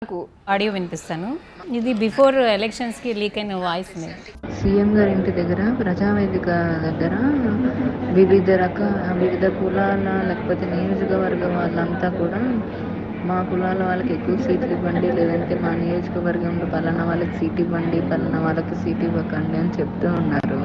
నాకు ఆడియో వినిపిస్తాను ఇది బిఫోర్ ఎలక్షన్స్కి లీక్ అయిన వాయిస్ ఇది సీఎం గారి ఇంటి దగ్గర ప్రజావేదిక దగ్గర వివిధ రక వివిధ కులాల లేకపోతే నియోజకవర్గ వాళ్ళంతా కూడా మా కులాల వాళ్ళకి ఎక్కువ సీట్లు ఇవ్వండి లేదంటే మా నియోజకవర్గంలో పలానా వాళ్ళకి సీట్ ఇవ్వండి పలానా వాళ్ళకి సీట్ ఇవ్వకండి అని చెప్తూ ఉన్నారు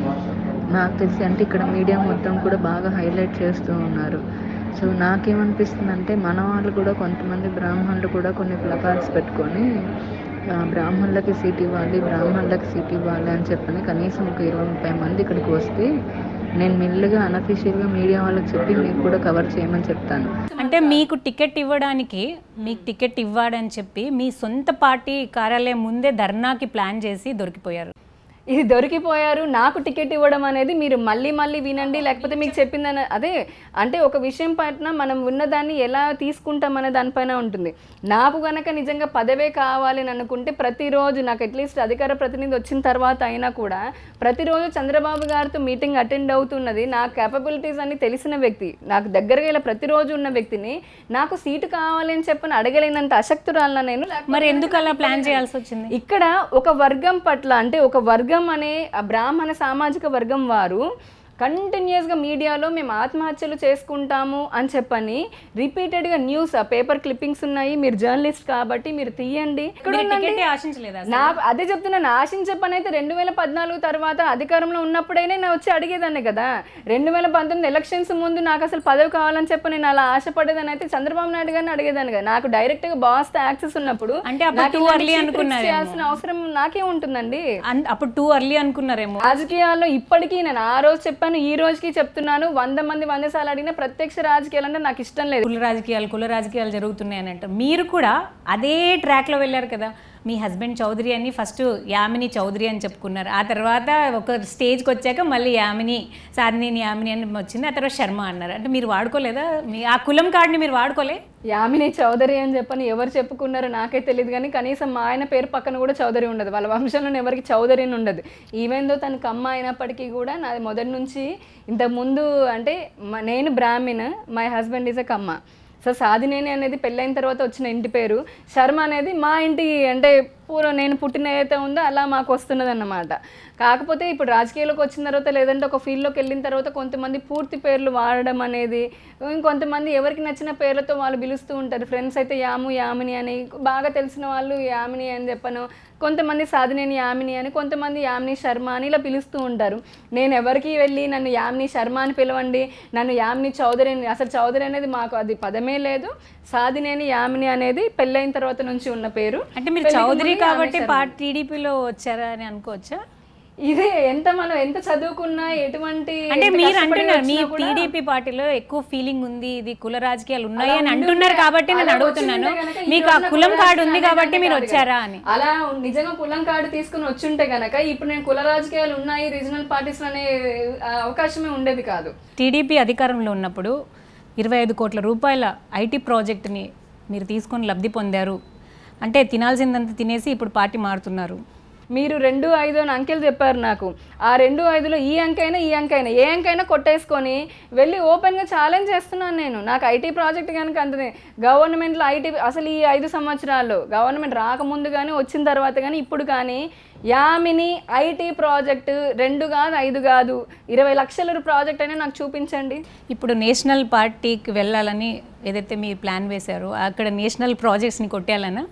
నాకు తెలిసి అంటే ఇక్కడ మీడియా మొత్తం కూడా బాగా హైలైట్ చేస్తూ ఉన్నారు సో నాకేమనిపిస్తుంది అంటే మన వాళ్ళు కూడా కొంతమంది బ్రాహ్మణులు కూడా కొన్ని ప్లకార్డ్స్ పెట్టుకొని ఆ, బ్రాహ్మణులకి సీట్ ఇవ్వాలి బ్రాహ్మణులకి సీట్ ఇవ్వాలి అని చెప్పని కనీసం ఒక ఇరవై ముప్పై మంది ఇక్కడికి వస్తే నేను మెల్లిగా అనఫీషియల్గా మీడియా వాళ్ళకి చెప్పి మీకు కూడా కవర్ చేయమని చెప్తాను అంటే మీకు టికెట్ ఇవ్వడానికి మీకు టికెట్ ఇవ్వాడని చెప్పి మీ సొంత పార్టీ కార్యాలయం ముందే ధర్నాకి ప్లాన్ చేసి దొరికిపోయారు ఇది దొరికిపోయారు నాకు టికెట్ ఇవ్వడం అనేది మీరు మళ్ళీ మళ్ళీ వినండి లేకపోతే మీకు చెప్పిందని అదే అంటే ఒక విషయం పట్ల మనం ఉన్నదాన్ని ఎలా తీసుకుంటాం అనే దానిపైన ఉంటుంది నాకు గనక నిజంగా పదవే కావాలి అని అనుకుంటే ప్రతిరోజు నాకు అట్లీస్ట్ అధికార ప్రతినిధి వచ్చిన తర్వాత అయినా కూడా ప్రతిరోజు చంద్రబాబు గారితో మీటింగ్ అటెండ్ అవుతున్నది నా కేపబిలిటీస్ అని తెలిసిన వ్యక్తి నాకు దగ్గరగా ఇలా ప్రతిరోజు ఉన్న వ్యక్తిని నాకు సీటు కావాలి అని చెప్పని అడగలేనంత అశక్తురాలన నేను లేకపోతే మరి ఎందుకు అలా ప్లాన్ చేయాల్సి వచ్చింది ఇక్కడ ఒక వర్గం పట్ల అంటే ఒక వర్గం అనే ఆ బ్రాహ్మణ సామాజిక వర్గం వారు కంటిన్యూస్గా మీడియాలో మేము ఆత్మహత్యలు చేసుకుంటాము అని చెప్పని రిపీటెడ్గా న్యూస్ ఆ పేపర్ క్లిప్పింగ్స్ ఉన్నాయి మీరు జర్నలిస్ట్ కాబట్టి మీరు తీయండి ఇక్కడ మీరు ఉండండి. టికెట్ ఆశించలేదా అసలు? నా అదే చెప్తున్నాను ఆశించే పని అయితే రెండు వేల పద్నాలుగు తర్వాత అధికారంలో ఉన్నప్పుడైనా నేను వచ్చి అడిగేదాన్ని కదా రెండు వేల పంతొమ్మిది ఎలక్షన్స్ ముందు నాకు అసలు పదవి కావాలని చెప్పి నేను అలా ఆశపడేదాన్ని అయితే చంద్రబాబు నాయుడు గారిని అడిగేదాన్ని కదా నాకు డైరెక్ట్ గా బాస్ యాక్సెస్ ఉన్నప్పుడు అంటే అప్పుడు నాకు too ఇలాంటి early secrets అనుకున్నారేమో. చేయాల్సిన అవసరం నాకే ఉంటుందండి అన్- అప్పుడు టూ అర్లీ అనుకున్నారేమో రాజకీయాల్లో ఇప్పటికీ నేను ఆ రోజు చెప్పాను ఈ రోజుకి చెప్తున్నాను వంద మంది వంద సార్లు అడిగిన ప్రత్యక్ష రాజకీయాలు అంటే నాకు ఇష్టం లేదు కుల రాజకీయాలు కుల రాజకీయాలు జరుగుతున్నాయి అని అంటారు మీరు కూడా అదే ట్రాక్లో వెళ్ళారు కదా మీ హస్బెండ్ చౌదరి అని ఫస్ట్ యామిని చౌదరి అని చెప్పుకున్నారు ఆ తర్వాత ఒక స్టేజ్కి వచ్చాక మళ్ళీ యామిని సాధినేని యామిని అని వచ్చింది ఆ తర్వాత శర్మ అన్నారు అంటే మీరు వాడుకోలేదా మీ ఆ కులం కార్డుని మీరు వాడుకోలే యామిని చౌదరి అని చెప్పని ఎవరు చెప్పుకున్నారో నాకే తెలియదు కానీ కనీసం మా ఆయన పేరు పక్కన కూడా చౌదరి ఉండదు వాళ్ళ వంశంలో ఎవరికి చౌదరి అని ఉండదు ఈవెన్ దో తనకు అమ్మ అయినప్పటికీ కూడా నాది మొదటి నుంచి ఇంతకు ముందు అంటే మ- నేను Brahmin my husband is a Kamma so Sadhineni అనేది పెళ్ళైన తర్వాత వచ్చిన ఇంటి పేరు శర్మ అనేది మా ఇంటి అంటే పూర్వం నేను పుట్టిన ఏదైతే ఉందో అలా మాకు వస్తున్నది అన్నమాట కాకపోతే ఇప్పుడు రాజకీయాల్లోకి వచ్చిన తర్వాత లేదంటే ఒక ఫీల్డ్లోకి వెళ్ళిన తర్వాత కొంతమంది పూర్తి పేర్లు వాడడం అనేది ఇంకొంతమంది ఎవరికి నచ్చిన పేర్లతో వాళ్ళు పిలుస్తూ ఉంటారు ఫ్రెండ్స్ అయితే యాము యామిని అని బాగా తెలిసిన వాళ్ళు యామిని అని చెప్పను కొంతమంది సాధినేని యామిని అని కొంతమంది యామిని శర్మ అని ఇలా పిలుస్తూ ఉంటారు నేను ఎవరికి వెళ్ళి నన్ను యామిని శర్మ అని పిలవండి నన్ను యామిని చౌదరి అని అసలు చౌదరి అనేది మాకు అది పదమే లేదు సాధినేని యామిని అనేది పెళ్ళైన తర్వాత నుంచి ఉన్న పేరు అంటే మీరు పెళ్ళికి చౌదరి ముందు కాబట్టి యామిని శర్మ. పార్టీ టీడీపీలో వచ్చారా అని అనుకోవచ్చా ఇదే ఎంత మనం ఎంత చదువుకున్నా ఎటువంటి అంటే ఎంత మీరు కష్టపడి అంటున్నారు మీ వచ్చినా కూడా టీడీపీ పార్టీలో ఎక్కువ ఫీలింగ్ ఉంది ఇది కుల రాజకీయాలు ఉన్నాయి అలా అని ఉండుంటే- అంటున్నారు కాబట్టి నేను అలా అడుగుతున్నాను వచ్చుంటే గనక ఈ మీకు ఆ రోజున కులం కుల కార్డు ఉంది రాజకీయాలు కాబట్టి మీరు కాదు వచ్చారా కదా. అని అలా నిజంగా కులం కార్డు తీసుకుని వచ్చుంటే గనక ఇప్పుడు నేను కుల రాజకీయాలు ఉన్నాయి రీజనల్ పార్టీస్ అనే ఆ, అవకాశమే ఉండేది కాదు టీడీపీ అధికారంలో ఉన్నప్పుడు ఇరవై ఐదు కోట్ల రూపాయల ఐటీ ప్రాజెక్టుని మీరు తీసుకొని లబ్ధి పొందారు అంటే తినాల్సిందంతా తినేసి ఇప్పుడు పార్టీ మారుతున్నారు మీరు రెండు ఐదు అని అంకెలు చెప్పారు నాకు ఆ రెండు ఐదులో ఈ అంకైనా ఈ అంకైనా ఏ అంకైనా కొట్టేసుకొని వెళ్ళి ఓపెన్గా ఛాలెంజ్ చేస్తున్నాను నేను నాకు ఐటీ ప్రాజెక్ట్ కనుక అంతనే గవర్నమెంట్లో ఐటీ అసలు ఈ ఐదు సంవత్సరాల్లో గవర్నమెంట్ రాకముందు కానీ వచ్చిన తర్వాత కానీ ఇప్పుడు కానీ యామిని ఐటీ ప్రాజెక్టు రెండు కాదు ఐదు కాదు ఇరవై లక్షల ప్రాజెక్ట్ అయినా నాకు చూపించండి ఇప్పుడు నేషనల్ పార్టీకి వెళ్ళాలని ఏదైతే మీరు ప్లాన్ వేశారో అక్కడ నేషనల్ ప్రాజెక్ట్స్ని కొట్టేయాలనా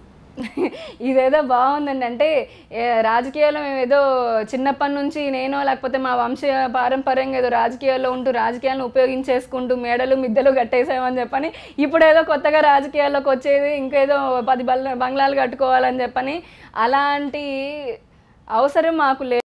ఇదేదో బాగుందండి అంటే ఏ, రాజకీయాల్లో మేము ఏదో చిన్నప్పటి నుంచి నేను లేకపోతే మా వంశ పారంపర్యంగా ఏదో రాజకీయాల్లో ఉంటూ రాజకీయాలను ఉపయోగించేసుకుంటూ మేడలు మిద్దెలు కట్టేసామని చెప్పని ఇప్పుడు ఏదో కొత్తగా రాజకీయాల్లోకి వచ్చేది ఇంకేదో పది బల్ల బంగ్లాలు కట్టుకోవాలని చెప్పని అలాంటి అవసరం మాకు లేదు